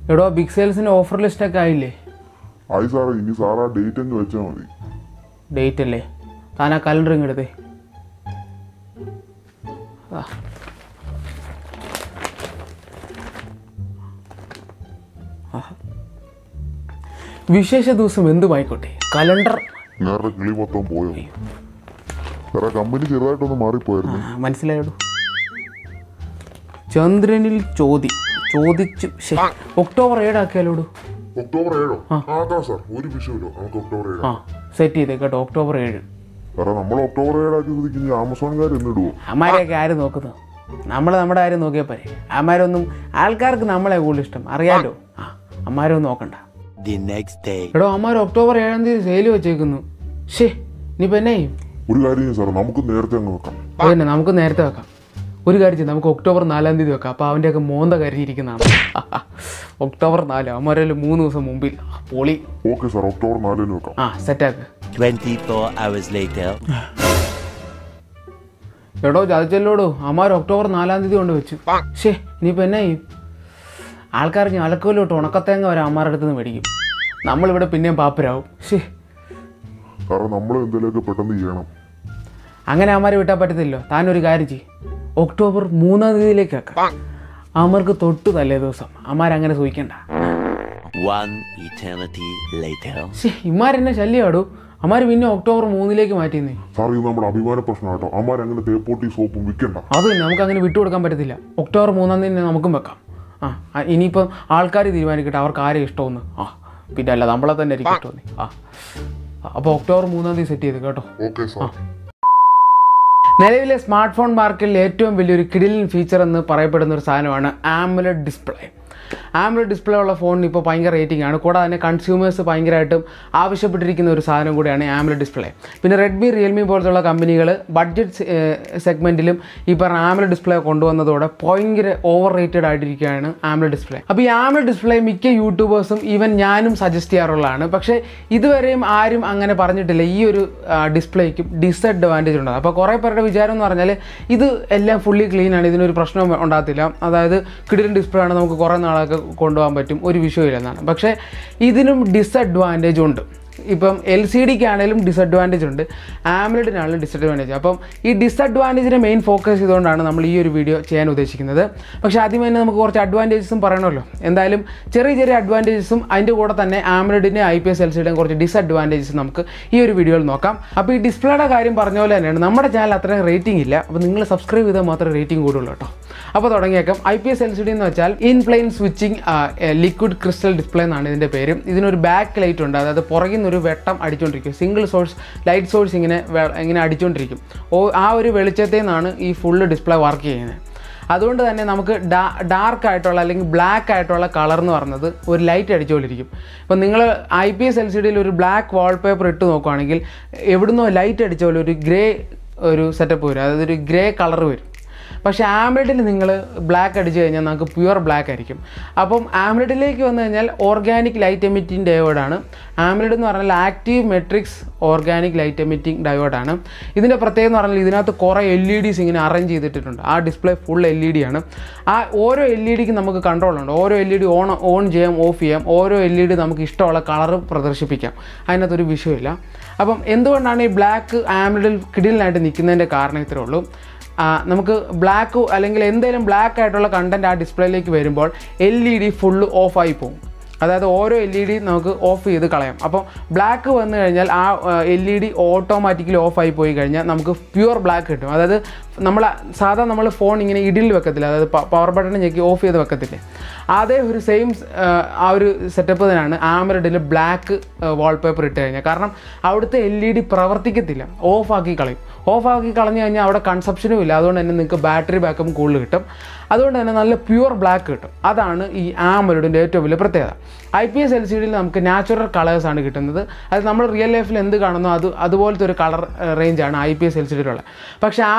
എടോ big സെയിൽസിൻ്റെ offer ലിസ്റ്റൊക്കെ ആയില്ലേ ആയി സാറേ ഇനി സാറ് ആ ഡേറ്റ് അങ്ങ് വെച്ചാൽ മതി ഡേറ്റ് അല്ലേ താൻ ആ കലണ്ടർ ഇങ്ങ് എടുത്തേ ആ. ആഹാ. വിശേഷ ദിവസം എന്തുമായിക്കോട്ടെ കലണ്ടർ നേരുടെ കിളി മൊത്തം പോയോ സാറേ കമ്പനി ചെറുതായിട്ടൊന്ന് മാറിപ്പോയിരുന്നു മനസ്സിലായോടു ചന്ദ്രനിൽ ചോതി ചോദിച്ചു ശ്ശെ, ഒക്ടോബർ ഏഴാക്കിയാലോടു ഒക്ടോബർ ഏഴോ ആക്കാം സാർ ഒരു വിഷയമില്ലോ നമുക്ക് ഒക്ടോബർ ഏഴോ ആ സെറ്റ് ചെയ്തേ കേട്ടോ ഒക്ടോബർ ഏഴ് സാറേ നമ്മൾ ഒക്ടോബർ ഏഴാക്കി സ്ഥിതിക്ക് ഇനി ആമസോൺകാർ എന്നിടുവോ അമ്മാരെയൊക്കെ ആര് നോക്കുന്നു നമ്മൾ നമ്മുടെ കാര്യം നോക്കിയാൽ പോരെ അമ്മാരൊന്നും ആൾക്കാർക്ക് നമ്മളെ കൂടുതൽ ഇഷ്ടം അറിയാലോ ആ അമ്മാരൊന്നും നോക്കണ്ട The next day. എടോ അമ്മാർ ഒക്ടോബർ ഏഴാം തീയതി സെയിൽ വെച്ചേക്കുന്നു ഷേ ഇനിയിപ്പോൾ എന്നാ ചെയ്യും ഒരു കാര്യം ചെയ്യ് സാറേ നമുക്ക് നേരത്തെ അങ്ങ് വെക്കാം അതന്നെ നമുക്ക് നേരത്തെ വെക്കാം ഒരു കാര്യം ചെയ്യും നമുക്ക് ഒക്ടോബർ നാലാം തീയതി വെക്കാം അപ്പോൾ അവൻ്റെയൊക്കെ മോന്ത കരിഞ്ഞിരിക്കുന്നതാണ് ഒക്ടോബർ നാല് അമ്മരയിൽ മൂന്ന് ദിവസം മുമ്പിൽ പൊളി ഓക്കെ സാർ ഒക്ടോബർ നാലിന് വെക്കാം ആ സെറ്റാക്ക് 24 hours later. എടോ ചതിച്ചല്ലോടോ അമ്മാർ ഒക്ടോബർ നാലാം തീയതി കൊണ്ട് വെച്ചു ഷേ ഇനിയിപ്പോൾ എന്നാ ചെയ്യും ആൾക്കാർക്ക് അലക്കോലോട്ട് ഉണക്കത്തേങ്ങ വരെ അമ്മാരുടെ അടുത്ത് നിന്ന് മേടിക്കും നമ്മളിവിടെ പിന്നെയും പാപ്പരാവും ഷേ സാറേ നമ്മൾ എന്തെങ്കിലുമൊക്കെ പെട്ടെന്ന് ചെയ്യണം അങ്ങനെ അമ്മാരെ വിട്ടാൽ പറ്റത്തില്ലോ താനൊരു കാര്യം ചെയ്യും ഒക്ടോബർ മൂന്നാം തീയതിയിലേക്ക് വെക്കാം അമ്മർക്ക് തൊട്ട് തലേ ദിവസം അമ്മാരങ്ങനെ സൂഹിക്കണ്ട One eternity later. ഷേ ഇമാരെന്നെ ശല്യമാടൂ അമ്മാർ പിന്നെ ഒക്ടോബർ മൂന്നിലേക്ക് മാറ്റിയെന്നേ സാർ ഇത് നമ്മുടെ അഭിമാന പ്രശ്നം കേട്ടോ അമ്മാർ അങ്ങനെ തേപ്പോട്ടി സോപ്പും വിൽക്കണ്ട അത് തന്നെ നമുക്ക് അങ്ങനെ വിട്ടുകൊടുക്കാൻ പറ്റത്തില്ല ഒക്ടോബർ മൂന്നാം തീയതി നമുക്കും വെക്കാം ആ ആ, ഇനിയിപ്പം ആൾക്കാർ തീരുമാനിക്കട്ടെ അവർക്ക് ആരെ ഇഷ്ടമെന്ന് ആ പിന്നെ അല്ല നമ്മളെ തന്നെ ആയിരിക്കും ഇഷ്ടമെന്ന് ആ അപ്പോൾ ഒക്ടോബർ മൂന്നാം തീയതി സെറ്റ് ചെയ്ത് കേട്ടോ ഓക്കെ സാർ നിലവിലെ സ്മാർട്ട് ഫോൺ മാർക്കറ്റിൽ ഏറ്റവും വലിയൊരു കിടിലൻ ഫീച്ചർ എന്ന് പറയപ്പെടുന്ന ഒരു സാധനമാണ് ആംബുലറ്റ് ഡിസ്പ്ലേ ആംബുലറ്റ് ഡിസ്പ്ലേ ഉള്ള ഫോണിന് ഇപ്പോൾ ഭയങ്കര റേറ്റിംഗ് ആണ് കൂടാതെ തന്നെ കൺസ്യൂമേഴ്സ് ഭയങ്കരമായിട്ടും ആവശ്യപ്പെട്ടിരിക്കുന്ന ഒരു സാധനം കൂടിയാണ് ആംബുലറ്റ് ഡിസ്പ്ലേ പിന്നെ റെഡ്മി റിയൽമി പോലത്തുള്ള കമ്പനികൾ ബഡ്ജറ്റ് സെഗ്മെൻറ്റിലും ഈ പറഞ്ഞ ആംബുലറ്റ് ഡിസ്പ്ലേ കൊണ്ടുവന്നതോടെ ഭയങ്കര ഓവർ റേറ്റഡ് ആയിട്ടിരിക്കുകയാണ് ആംബുലറ്റ് ഡിസ്പ്ലേ അപ്പോൾ ഈ ആംബുലറ്റ് ഡിസ്പ്ലേ മിക്ക യൂട്യൂബേഴ്സും ഈവൻ ഞാനും സജസ്റ്റ് ചെയ്യാറുള്ളതാണ് പക്ഷേ ഇതുവരെയും ആരും അങ്ങനെ പറഞ്ഞിട്ടില്ല ഈ ഒരു ഡിസ്പ്ലേക്കും ഡിസഡ്വാൻറ്റേജ് ഉണ്ട് അപ്പോൾ കുറേ പേരുടെ വിചാരം എന്ന് പറഞ്ഞാൽ ഇത് എല്ലാം ഫുള്ളി ക്ലീൻ ആണ് ഇതിനൊരു പ്രശ്നവും ഉണ്ടാകത്തില്ല അതായത് കിടിലൻ ഡിസ്പ്ലേ ആണ് നമുക്ക് കുറേ നാളൊക്കെ കൊണ്ടുപോകാൻ പറ്റും ഒരു വിഷയമില്ലെന്നാണ് പക്ഷേ ഇതിനും ഡിസഡ്വാൻറ്റേജ് ഉണ്ട് ഇപ്പം എൽ സി ഡിക്ക് ആണെങ്കിലും ഡിസഡ്വാൻറ്റേജ് ഉണ്ട് ആംബുലറ്റിനാണെങ്കിലും ഡിസഡ്വാൻറ്റേജ് അപ്പം ഈ ഡിസഡ്വാൻറ്റേജിനെ മെയിൻ ഫോക്കസ് ചെയ്തുകൊണ്ടാണ് നമ്മൾ ഈ ഒരു വീഡിയോ ചെയ്യാൻ ഉദ്ദേശിക്കുന്നത് പക്ഷേ ആദ്യം തന്നെ നമുക്ക് കുറച്ച് അഡ്വാൻറ്റേജസും പറയണമല്ലോ എന്തായാലും ചെറിയ ചെറിയ അഡ്വാൻറ്റേജസും അതിൻ്റെ കൂടെ തന്നെ ആംബുലറ്റിൻ്റെ ഐ പി എസ് എൽ സിയുടെയും കുറച്ച് ഡിസഡ്വാൻറ്റേജസ് നമുക്ക് ഈ ഒരു വീഡിയോയിൽ നോക്കാം അപ്പോൾ ഈ ഡിസ്പ്ലേയുടെ കാര്യം പറഞ്ഞ പോലെ തന്നെയാണ് നമ്മുടെ ചാനൽ അത്രയും റേറ്റിംഗ് ഇല്ല അപ്പോൾ നിങ്ങൾ സബ്സ്ക്രൈബ് ചെയ്താൽ മാത്രമേ റേറ്റിംഗ് കൂടുള്ളൂ കേട്ടോ അപ്പോൾ തുടങ്ങിയേക്കാം I P S L C D എന്ന് വെച്ചാൽ in plane switching liquid crystal display എന്നാണ് ഇതിൻ്റെ പേര് ഇതിനൊരു ബാക്ക് ലൈറ്റ് ഉണ്ട് അതായത് പുറകിൽ നിന്നൊരു വെട്ടം അടിച്ചുകൊണ്ടിരിക്കും സിംഗിൾ സോഴ്സ് ലൈറ്റ് സോഴ്സ് ഇങ്ങനെ വെ- ഇങ്ങനെ അടിച്ചുകൊണ്ടിരിക്കും ഓ ആ ഒരു വെളിച്ചത്തിൽ നിന്നാണ് ഈ ഫുള്ള് ഡിസ്പ്ലേ വർക്ക് ചെയ്യുന്നത് അതുകൊണ്ട് തന്നെ നമുക്ക് ഡാ ഡാർക്ക് ആയിട്ടുള്ള അല്ലെങ്കിൽ ബ്ലാക്ക് ആയിട്ടുള്ള കളർ എന്ന് പറയുന്നത് ഒരു ലൈറ്റ് അടിച്ചുകൊണ്ടിരിക്കും ഇപ്പം നിങ്ങൾ I P S L C ഡിയിൽ ഒരു ബ്ലാക്ക് വാൾപേപ്പർ ഇട്ട് നോക്കുവാണെങ്കിൽ എവിടുന്നോ ലൈറ്റ് അടിച്ച പോലെ ഒരു ഗ്രേ ഒരു സെറ്റപ്പ് വരും അതായത് ഒരു ഗ്രേ കളർ വരും പക്ഷേ ആംബ്ലറ്റിൽ നിങ്ങൾ ബ്ലാക്ക് അടിച്ചു കഴിഞ്ഞാൽ നമുക്ക് പ്യുവർ ബ്ലാക്ക് ആയിരിക്കും അപ്പം ആംബ്ലറ്റിലേക്ക് വന്നു കഴിഞ്ഞാൽ ഓർഗാനിക് ലൈറ്റ് എമിറ്റിംഗ് ഡയോഡാണ് ആംബ്ലറ്റ് എന്ന് പറഞ്ഞാൽ active matrix organic light emitting ഡയോഡാണ് ഇതിൻ്റെ പ്രത്യേകത എന്ന് പറഞ്ഞാൽ ഇതിനകത്ത് കുറേ എൽ ഇ ഡിസ് ഇങ്ങനെ അറേഞ്ച് ചെയ്തിട്ടുണ്ട് ആ display full L E D ആണ് ആ ഓരോ എൽ ഇ ഡിക്ക് നമുക്ക് കൺട്രോൾ ഉണ്ട് ഓരോ L E D on on ചെയ്യാം ഓഫ് ചെയ്യാം ഓരോ എൽ ഇ ഡി നമുക്ക് ഇഷ്ടമുള്ള കളർ പ്രദർശിപ്പിക്കാം അതിനകത്തൊരു വിഷയമില്ല അപ്പം എന്തുകൊണ്ടാണ് ഈ ബ്ലാക്ക് ആംബ്ലറ്റിൽ കിടിലായിട്ട് നിൽക്കുന്നതിൻ്റെ കാരണം ഇത്രേ ഉള്ളൂ ആ, നമുക്ക് ബ്ലാക്ക് അല്ലെങ്കിൽ എന്തെങ്കിലും ബ്ലാക്ക് ആയിട്ടുള്ള കണ്ടൻറ്റ് ആ ഡിസ്പ്ലേയിലേക്ക് വരുമ്പോൾ എൽ ഇ ഡി ഫുള്ള് ഓഫായി പോകും അതായത് ഓരോ എൽ ഇ ഡി നമുക്ക് ഓഫ് ചെയ്ത് കളയാം അപ്പോൾ ബ്ലാക്ക് വന്നു കഴിഞ്ഞാൽ ആ എൽ ഇ ഡി ഓട്ടോമാറ്റിക്കലി ഓഫായി പോയി കഴിഞ്ഞാൽ നമുക്ക് പ്യുവർ ബ്ലാക്ക് കിട്ടും അതായത് നമ്മൾ സാധാ നമ്മൾ ഫോൺ ഇങ്ങനെ ഇടിയിൽ വെക്കത്തില്ല അതായത് പവർ ബട്ടൺ ഞെക്കി ഓഫ് ചെയ്ത് വെക്കത്തില്ലേ അതേ ഒരു സെയിം ആ ഒരു സെറ്റപ്പ് തന്നെയാണ് ആമറഡിൽ ബ്ലാക്ക് വാൾപേപ്പർ ഇട്ട് കഴിഞ്ഞാൽ കാരണം അവിടുത്തെ എൽ ഇ ഡി പ്രവർത്തിക്കത്തില്ല ഓഫാക്കി കളയും ഓഫാക്കി കളഞ്ഞു കഴിഞ്ഞാൽ അവിടെ കൺസപ്ഷനും ഇല്ല അതുകൊണ്ട് തന്നെ നിങ്ങൾക്ക് ബാറ്ററി ബാക്കപ്പും കൂടുതൽ കിട്ടും അതുകൊണ്ട് തന്നെ നല്ല പ്യുവർ ബ്ലാക്ക് കിട്ടും അതാണ് ഈ ആമലഡിൻ്റെ ഏറ്റവും വലിയ പ്രത്യേകത I P S L C ഡിയിൽ നമുക്ക് നാച്ചുറൽ കളേഴ്സാണ് കിട്ടുന്നത് അത് നമ്മൾ റിയൽ ലൈഫിൽ എന്ത് കാണുന്നോ അത് അതുപോലത്തെ ഒരു കളർ റേഞ്ചാണ് I P S L C ഡിയിലുള്ളത് പക്ഷേ ആമലഡിൽ നമുക്ക്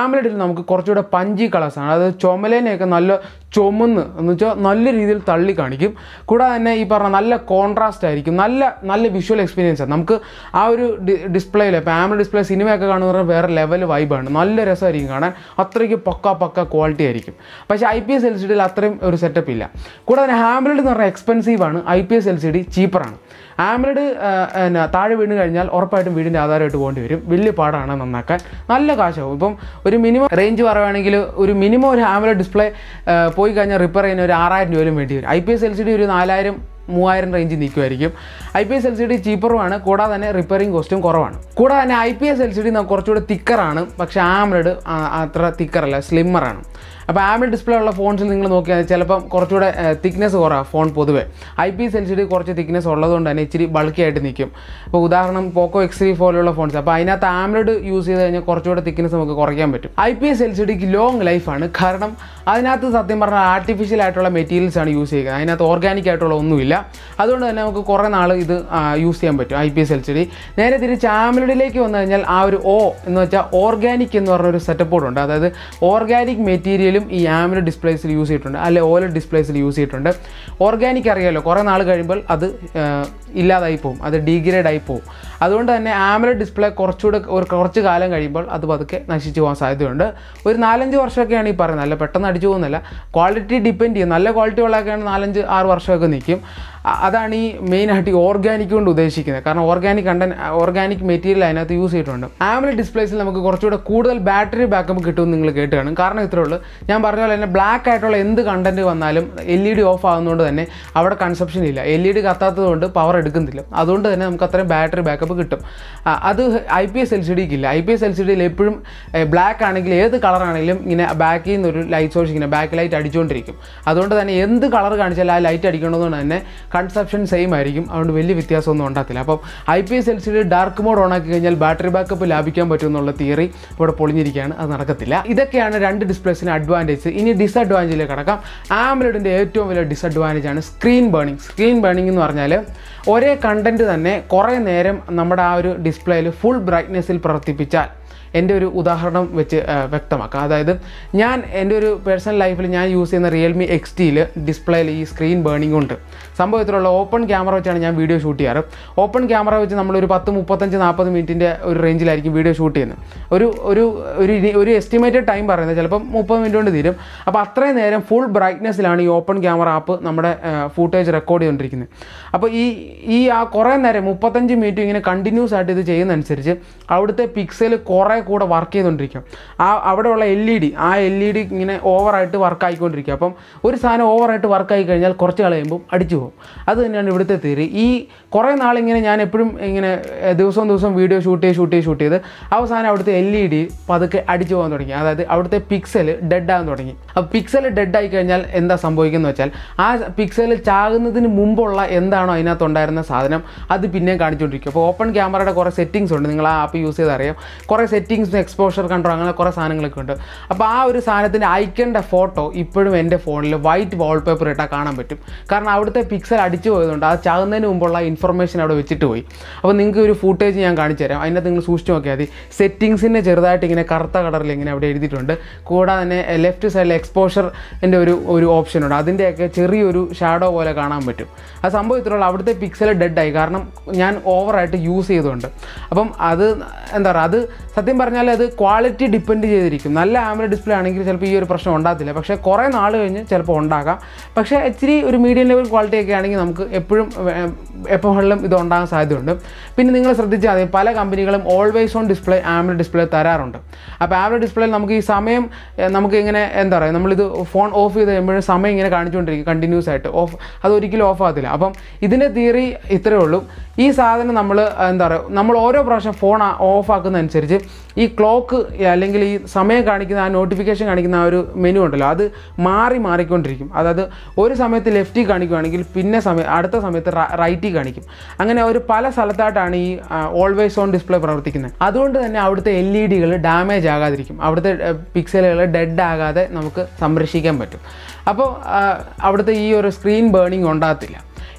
നമുക്ക് കുറച്ചുകൂടെ പഞ്ചി കളേഴ്സാണ് അതായത് ചുമലേനെയൊക്കെ നല്ല ചുമന്ന് എന്ന് വെച്ചാൽ നല്ല രീതിയിൽ തള്ളി കാണിക്കും കൂടാതെ തന്നെ ഈ പറഞ്ഞ നല്ല കോൺട്രാസ്റ്റ് ആയിരിക്കും നല്ല നല്ല വിഷ്വൽ എക്സ്പീരിയൻസ് ആണ് നമുക്ക് ആ ഒരു ഡിസ്പ്ലേയിൽ ഇപ്പോൾ ആമൽ ഡിസ്പ്ലേ സിനിമയൊക്കെ കാണുന്ന വേറെ ലെവൽ വൈബാണ് നല്ല രസമായിരിക്കും കാണാൻ അത്രയ്ക്ക് പക്ക പക്ക ക്വാളിറ്റി ആയിരിക്കും പക്ഷേ I P S L C ഡിയിൽ അത്രയും ഒരു സെറ്റപ്പ് ഇല്ല കൂടാതെ തന്നെ ഹാംബ്ലഡ് എന്ന് പറഞ്ഞാൽ എക്സ്പെൻസീവ് ആണ് I P S L C D ചീപ്പറാണ് ആംബ്ലഡ് എന്നാ താഴെ വീണ് കഴിഞ്ഞാൽ ഉറപ്പായിട്ടും വീടിൻ്റെ ആധാരമായിട്ട് പോകേണ്ടി വരും വലിയ പാടാണ് നന്നാക്കാൻ നല്ല കാശാവും ഇപ്പം ഒരു മിനിമം റേഞ്ച് പറയുകയാണെങ്കിൽ ഒരു മിനിമം ഒരു ആംബ്ലഡ് ഡിസ്പ്ലേ പോയി കഴിഞ്ഞാൽ റിപ്പയർ ചെയ്യുന്ന ഒരു ആറായിരം രൂപയിലും വേണ്ടി വരും I P S L C D ഒരു നാലായിരം മൂവായിരം റേഞ്ചിൽ നിൽക്കുമായിരിക്കും I P S L C D ചീപ്പറുമാണ് കൂടാതെ തന്നെ റിപ്പയറിംഗ് കോസ്റ്റും കുറവാണ് കൂടാതെ തന്നെ I P S L C D കുറച്ചുകൂടി തിക്കറാണ് പക്ഷേ ആംബ്ലഡ് അത്ര തിക്കറല്ല സ്ലിമ്മറാണ് അപ്പോൾ ആംബ്ലഡ് ഡിസ്പ്ലേ ഉള്ള ഫോൺസിൽ നിങ്ങൾ നോക്കിയാൽ ചിലപ്പം കുറച്ചുകൂടെ തിക്നെസ് കുറവാണ് ഫോൺ പൊതുവേ I P S L C D കുറച്ച് തിക്നെസ് ഉള്ളതുകൊണ്ട് തന്നെ ഇച്ചിരി ബൾക്കി ആയിട്ട് നിൽക്കും ഇപ്പോൾ ഉദാഹരണം പോക്കോ എക്സ് ത്രീ പോലെയുള്ള ഫോൺസ് അപ്പോൾ അതിനകത്ത് ആംബ്ലഡ് യൂസ് ചെയ്ത് കഴിഞ്ഞാൽ കുറച്ചുകൂടെ തിക്നെസ് നമുക്ക് കുറയ്ക്കാൻ പറ്റും I P S L C ഡിക്ക് ലോങ് ലൈഫാണ് കാരണം അതിനകത്ത് സത്യം പറഞ്ഞാൽ ആർട്ടിഫിഷ്യൽ ആയിട്ടുള്ള മെറ്റീരിയൽസ് ആണ് യൂസ് ചെയ്യുന്നത് അതിനകത്ത് ഓർഗാനിക് ആയിട്ടുള്ള ഒന്നുമില്ല അതുകൊണ്ട് തന്നെ നമുക്ക് കുറേ നാൾ ഇത് യൂസ് ചെയ്യാൻ പറ്റും I P S L C D നേരെ തിരിച്ച് ആംബ്ലഡിലേക്ക് വന്നു കഴിഞ്ഞാൽ ആ ഒരു ഓ എന്ന് വെച്ചാൽ ഓർഗാനിക് എന്ന് പറഞ്ഞൊരു സെറ്റപ്പ് കൂടെ ഉണ്ട് അതായത് ഓർഗാനിക് മെറ്റീരിയലും ഈ ആംബ്ലഡ് ഡിസ്പ്ലേസിൽ യൂസ് ചെയ്തിട്ടുണ്ട് അല്ലെ ഓലഡ് ഡിസ്പ്ലേസിൽ യൂസ് ചെയ്തിട്ടുണ്ട് ഓർഗാനിക് അറിയാമല്ലോ കുറേ നാൾ കഴിയുമ്പോൾ അത് ആ, ഇല്ലാതായി പോകും അത് ഡീഗ്രേഡ് ആയി പോകും അതുകൊണ്ട് തന്നെ ആംബ്ലഡ് ഡിസ്പ്ലേ കുറച്ചുകൂടെ ഒരു കുറച്ച് കാലം കഴിയുമ്പോൾ അത് പതുക്കെ നശിച്ചു പോകാൻ സാധ്യതയുണ്ട് ഒരു നാലഞ്ച് വർഷമൊക്കെയാണ് ഈ പറയുന്നത് അല്ല പെട്ടെന്ന് അടിച്ചു പോകുന്നില്ല ക്വാളിറ്റി ഡിപ്പെൻഡ് ചെയ്യും നല്ല ക്വാളിറ്റി ഉള്ളതൊക്കെയാണ് നാലഞ്ച് ആറ് വർഷമൊക്കെ നിൽക്കും അ- അതാണ് ഈ മെയിനായിട്ട് ഈ ഓർഗാനിക് കൊണ്ട് ഉദ്ദേശിക്കുന്നത് കാരണം ഓർഗാനിക് കണ്ടന്റ് ഓർഗാനിക് മെറ്റീരിയൽ അതിനകത്ത് യൂസ് ചെയ്തിട്ടുണ്ട് ആംബ്ലഡ് ഡിസ്പ്ലേസിൽ നമുക്ക് കുറച്ചുകൂടെ കൂടുതൽ ബാറ്ററി ബാക്കപ്പ് കിട്ടുമെന്ന് നിങ്ങൾ കേട്ട് കാണും കാരണം ഇത്രേ ഉള്ളൂ ഞാൻ പറഞ്ഞ പോലെ തന്നെ ബ്ലാക്ക് ആയിട്ടുള്ള എന്ത് കണ്ടന്റ് വന്നാലും എൽ ഇ ഡി ഓഫ് ആകുന്നതുകൊണ്ട് തന്നെ അവിടെ കൺസപ്ഷൻ ഇല്ല എൽ ഇ ഡി കത്താത്തത് കൊണ്ട് പവർ എടുക്കുന്നില്ല അതുകൊണ്ട് തന്നെ നമുക്ക് അത്രയും ബാറ്ററി ബാക്കപ്പ് കിട്ടും ആ, അത് I P S L C ഡിക്ക് ഇല്ല I P S L C ഡിയിൽ എപ്പോഴും ബ്ലാക്ക് ആണെങ്കിൽ ഏത് കളർ ആണെങ്കിലും ഇങ്ങനെ ബാക്കിൽ നിന്ന് ഒരു ലൈറ്റ് സോഴ്സ് ഇങ്ങനെ ബാക്ക് ലൈറ്റ് അടിച്ചുകൊണ്ടിരിക്കും അതുകൊണ്ട് തന്നെ എന്ത് കളർ കാണിച്ചാലും ആ ലൈറ്റ് അടിക്കേണ്ടതുകൊണ്ട് തന്നെ കൺസപ്ഷൻ സെയിം ആയിരിക്കും അതുകൊണ്ട് വലിയ വ്യത്യാസമൊന്നും ഉണ്ടാകത്തില്ല അപ്പം I P S L C D dark mode on ആക്കി കഴിഞ്ഞാൽ ബാറ്ററി ബാക്കപ്പ് ലാഭിക്കാൻ പറ്റും എന്നുള്ള തിയറി ഇവിടെ പൊളിഞ്ഞിരിക്കുകയാണ് അത് നടക്കത്തില്ല ഇതൊക്കെയാണ് രണ്ട് ഡിസ്പ്ലേസിന് അഡ്വാൻറ്റേജ് ഇനി ഡിസഡ്വാൻറ്റേജിലേക്ക് കടക്കാം ആംബ്ലഡിൻ്റെ ഏറ്റവും വലിയ ഡിസഡ്വാൻറ്റേജ് ആണ് സ്ക്രീൻ ബേണിംഗ് സ്ക്രീൻ ബേണിംഗ് എന്ന് പറഞ്ഞാൽ ഒരേ കണ്ടന്റ് തന്നെ കുറേ നേരം നമ്മുടെ ആ ഒരു ഡിസ്പ്ലേയിൽ ഫുൾ ബ്രൈറ്റ്നെസ്സിൽ പ്രവർത്തിപ്പിച്ചാൽ എൻ്റെ ഒരു ഉദാഹരണം വെച്ച് ആ, വ്യക്തമാക്കാം അതായത് ഞാൻ എൻ്റെ ഒരു പേഴ്സണൽ ലൈഫിൽ ഞാൻ യൂസ് ചെയ്യുന്ന റിയൽമി എക്സ് ടിയിൽ ഡിസ്പ്ലേയിൽ ഈ സ്ക്രീൻ ബേണിംഗ് ഉണ്ട് സംഭവത്തിലുള്ള ഓപ്പൺ ക്യാമറ വെച്ചാണ് ഞാൻ വീഡിയോ ഷൂട്ട് ചെയ്യാറ് ഓപ്പൺ ക്യാമറ വെച്ച് നമ്മളൊരു പത്ത് മുപ്പത്തഞ്ച് നാൽപ്പത് മിനിറ്റിൻ്റെ ഒരു റേഞ്ചിലായിരിക്കും വീഡിയോ ഷൂട്ട് ചെയ്യുന്നത് ഒരു ഒരു ഒരു ഇനി- ഒരു എസ്റ്റിമേറ്റഡ് ടൈം പറയുന്നത് ചിലപ്പം മുപ്പത് മിനിറ്റ് കൊണ്ട് തീരും അപ്പോൾ അത്രയും നേരം ഫുൾ ബ്രൈറ്റ്നെസ്സിലാണ് ഈ ഓപ്പൺ ക്യാമറ ആപ്പ് നമ്മുടെ ഫൂട്ടേജ് റെക്കോർഡ് ചെയ്തുകൊണ്ടിരിക്കുന്നത് അപ്പോൾ ഈ ഈ ആ കുറേ നേരം മുപ്പത്തഞ്ച് മിനിറ്റ് ഇങ്ങനെ കണ്ടിന്യൂസ് ആയിട്ട് ഇത് ചെയ്യുന്നതനുസരിച്ച് അവിടുത്തെ പിക്സൽ കുറേ കൂടെ വർക്ക് ചെയ്തുകൊണ്ടിരിക്കും ആ അവിടെയുള്ള എൽ ഇ ഡി ആ എൽ ഇ ഡി ഇങ്ങനെ ഓവറായിട്ട് വർക്ക് ആയിക്കൊണ്ടിരിക്കും അപ്പം ഒരു സാധനം ഓവറായിട്ട് വർക്ക് ആയി കഴിഞ്ഞാൽ കുറച്ച് കളയുമ്പോൾ അടിച്ചു പോകും അത് തന്നെയാണ് ഇവിടുത്തെ തിയറി ഈ കുറേ നാളിങ്ങനെ ഞാൻ എപ്പോഴും ഇങ്ങനെ ഏഹ്, ദിവസവും ദിവസം വീഡിയോ ഷൂട്ട് ചെയ്ത് ഷൂട്ട് ചെയ്ത് ഷൂട്ട് ചെയ്ത് അവസാനം അവിടുത്തെ എൽ ഇ ഡി പതുക്കെ അടിച്ചു പോകാൻ തുടങ്ങി അതായത് അവിടുത്തെ പിക്സൽ ഡെഡ് ആകാൻ തുടങ്ങി അപ്പോൾ പിക്സൽ ഡെഡ് ആയി കഴിഞ്ഞാൽ എന്താ സംഭവിക്കുന്നത് വെച്ചാൽ ആ പിക്സൽ ചാകുന്നതിന് മുമ്പുള്ള എന്താണോ അതിനകത്ത് ഉണ്ടായിരുന്ന സാധനം അത് പിന്നെയും കാണിച്ചുകൊണ്ടിരിക്കും അപ്പോൾ ഓപ്പൺ ക്യാമറയുടെ കുറേ സെറ്റിങ്സ് ഉണ്ട് നിങ്ങൾ ആ ആപ്പ് യൂസ് ചെയ്ത് അറിയാം കുറേ സെറ്റിങ്സ് എക്സ്പോഷർ കൺട്രോൾ അങ്ങനെ കുറേ സാധനങ്ങളൊക്കെ ഉണ്ട് അപ്പോൾ ആ ഒരു സാധനത്തിൻ്റെ ഐക്കണിൻ്റെ ഫോട്ടോ ഇപ്പോഴും എൻ്റെ ഫോണിൽ വൈറ്റ് വാൾപേപ്പർ ഇട്ടാൽ കാണാൻ പറ്റും കാരണം അവിടുത്തെ പിക്സൽ അടിച്ചു പോയതുകൊണ്ട് അത് ചാകുന്നതിന് മുമ്പുള്ള ഇൻഫർമേഷൻ അവിടെ വെച്ചിട്ട് പോയി അപ്പോൾ നിങ്ങൾക്ക് ഒരു ഫൂട്ടേജ് ഞാൻ കാണിച്ചു തരാം അതിനകത്ത് നിങ്ങൾ സൂക്ഷിച്ച് നോക്കിയാൽ മതി സെറ്റിങ്സിൻ്റെ ചെറുതായിട്ട് ഇങ്ങനെ കറുത്ത കളറിൽ ഇങ്ങനെ അവിടെ എഴുതിയിട്ടുണ്ട് കൂടാതെ തന്നെ ലെഫ്റ്റ് സൈഡിൽ എക്സ്പോഷറിൻ്റെ ഒരു ഒരു ഓപ്ഷൻ ഉണ്ട് അതിൻ്റെയൊക്കെ ചെറിയൊരു ഷാഡോ പോലെ കാണാൻ പറ്റും ആ സംഭവം ഇത്രയുള്ള അവിടുത്തെ പിക്സൽ ഡെഡായി കാരണം ഞാൻ ഓവറായിട്ട് യൂസ് ചെയ്തുകൊണ്ട് അപ്പം അത് എന്താ പറയുക അത് സത്യം പറഞ്ഞാൽ അത് ക്വാളിറ്റി ഡിപ്പെൻഡ് ചെയ്തിരിക്കും നല്ല ആമല ഡിസ്പ്ലേ ആണെങ്കിൽ ചിലപ്പോൾ ഈ ഒരു പ്രശ്നം ഉണ്ടാകത്തില്ല പക്ഷേ കുറേ നാൾ കഴിഞ്ഞ് ചിലപ്പോൾ ഉണ്ടാകാം പക്ഷേ ഇച്ചിരി ഒരു മീഡിയം ലെവൽ ക്വാളിറ്റി ഒക്കെ ആണെങ്കിൽ നമുക്ക് എപ്പോഴും എപ്പോഴും ഇത് ഉണ്ടാകാൻ സാധ്യതയുണ്ട് പിന്നെ നിങ്ങൾ ശ്രദ്ധിച്ചാൽ മതി പല കമ്പനികളും always on display AMOLED display തരാറുണ്ട് അപ്പോൾ ആമല ഡിസ്പ്ലേയിൽ നമുക്ക് ഈ സമയം ഏഹ്, നമുക്ക് ഇങ്ങനെ എന്താ പറയുക നമ്മളിത് ഫോൺ ഓഫ് ചെയ്ത് കഴിയുമ്പോഴും സമയം ഇങ്ങനെ കാണിച്ചുകൊണ്ടിരിക്കും കണ്ടിന്യൂസ് ആയിട്ട് ഓഫ് അത് ഒരിക്കലും ഓഫ് ആകത്തില്ല അപ്പം ഇതിൻ്റെ തിയറി ഇത്രയേ ഉള്ളൂ ഈ സാധനം നമ്മൾ എന്താ പറയുക നമ്മൾ ഓരോ പ്രാവശ്യം ഫോൺ ഓഫ് ആക്കുന്നതനുസരിച്ച് ഈ ക്ലോക്ക് അല്ലെങ്കിൽ ഈ സമയം കാണിക്കുന്ന ആ നോട്ടിഫിക്കേഷൻ കാണിക്കുന്ന ആ ഒരു മെനു ഉണ്ടല്ലോ അത് മാറി മാറിക്കൊണ്ടിരിക്കും അതായത് ഒരു സമയത്ത് ലെഫ്റ്റിൽ കാണിക്കുകയാണെങ്കിൽ പിന്നെ സമയം അടുത്ത സമയത്ത് റൈറ്റിൽ കാണിക്കും അങ്ങനെ ഒരു പല സ്ഥലത്തായിട്ടാണ് ഈ ഓൾവേസ് ഓൺ ഡിസ്പ്ലേ പ്രവർത്തിക്കുന്നത് അതുകൊണ്ട് തന്നെ അവിടുത്തെ എൽ ഇ ഡികൾ ഡാമേജ് ആകാതിരിക്കും അവിടുത്തെ പിക്സലുകൾ ഡെഡ് ആകാതെ നമുക്ക് സംരക്ഷിക്കാൻ പറ്റും അപ്പോൾ അവിടുത്തെ ഈ ഒരു സ്ക്രീൻ ബേണിംഗ് ഉണ്ടാകത്തില്ല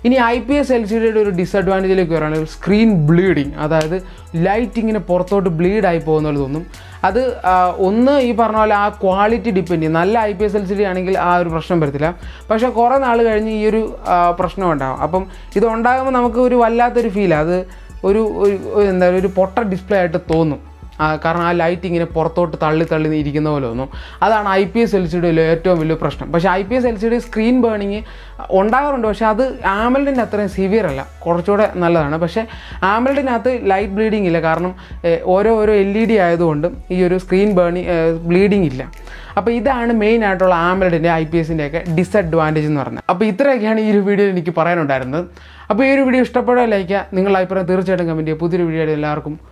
ഇനി I P S L C ഡിയുടെ ഒരു ഡിസഡ്വാൻറ്റേജിലേക്ക് വരാണെങ്കിൽ സ്ക്രീൻ ബ്ലീഡിങ് അതായത് ലൈറ്റ് ഇങ്ങനെ പുറത്തോട്ട് ബ്ലീഡായി പോകുന്ന പോലെ തോന്നും അത് ആ, ഒന്ന് ഈ പറഞ്ഞ പോലെ ആ ക്വാളിറ്റി ഡിപ്പെൻഡ് ചെയ്യും നല്ല I P S L C D ആണെങ്കിൽ ആ ഒരു പ്രശ്നം വരത്തില്ല പക്ഷേ കുറേ നാൾ കഴിഞ്ഞ് ഈ ഒരു ആ, പ്രശ്നം ഉണ്ടാകും അപ്പം ഇത് ഉണ്ടാകുമ്പോൾ നമുക്ക് ഒരു വല്ലാത്തൊരു ഫീൽ അത് ഒരു ഒരു ഒരു എന്താ പറയുക ഒരു പൊട്ട ഡിസ്പ്ലേ ആയിട്ട് തോന്നും ആ, കാരണം ആ ലൈറ്റ് ഇങ്ങനെ പുറത്തോട്ട് തള്ളി തള്ളി ഇരിക്കുന്ന പോലെ തോന്നും അതാണ് I P S L C ഡിയിലെ ഏറ്റവും വലിയ പ്രശ്നം പക്ഷേ I P S L C D screen burning ഉണ്ടാകാറുണ്ട് പക്ഷേ അത് ആമലിൻ്റെ അത്രയും സിവിയർ അല്ല കുറച്ചുകൂടെ നല്ലതാണ് പക്ഷേ ആമലിനകത്ത് ലൈറ്റ് ബ്ലീഡിങ് ഇല്ല കാരണം ഏ, ഓരോ ഓരോ എൽ ഇ ഡി ആയതുകൊണ്ട് ഈ ഒരു സ്ക്രീൻ ബേണി ബ്ലീഡിങ് ഇല്ല അപ്പോൾ ഇതാണ് മെയിൻ ആയിട്ടുള്ള ആമലിൻ്റെ ഐ പി എസിൻ്റെ ഒക്കെ ഡിസഡ്വാൻറ്റേജ് എന്ന് പറയുന്നത് അപ്പോൾ ഇത്രയൊക്കെയാണ് ഈ ഒരു വീഡിയോയിൽ എനിക്ക് പറയാനുണ്ടായിരുന്നത് അപ്പോൾ ഈ ഒരു വീഡിയോ ഇഷ്ടപ്പെടുക ലൈക്ക് നിങ്ങളുടെ അഭിപ്രായം തീർച്ചയായിട്ടും കമൻറ്റ് ചെയ്യുക പുതിയൊരു വീഡിയോ എല്ലാവർക്കും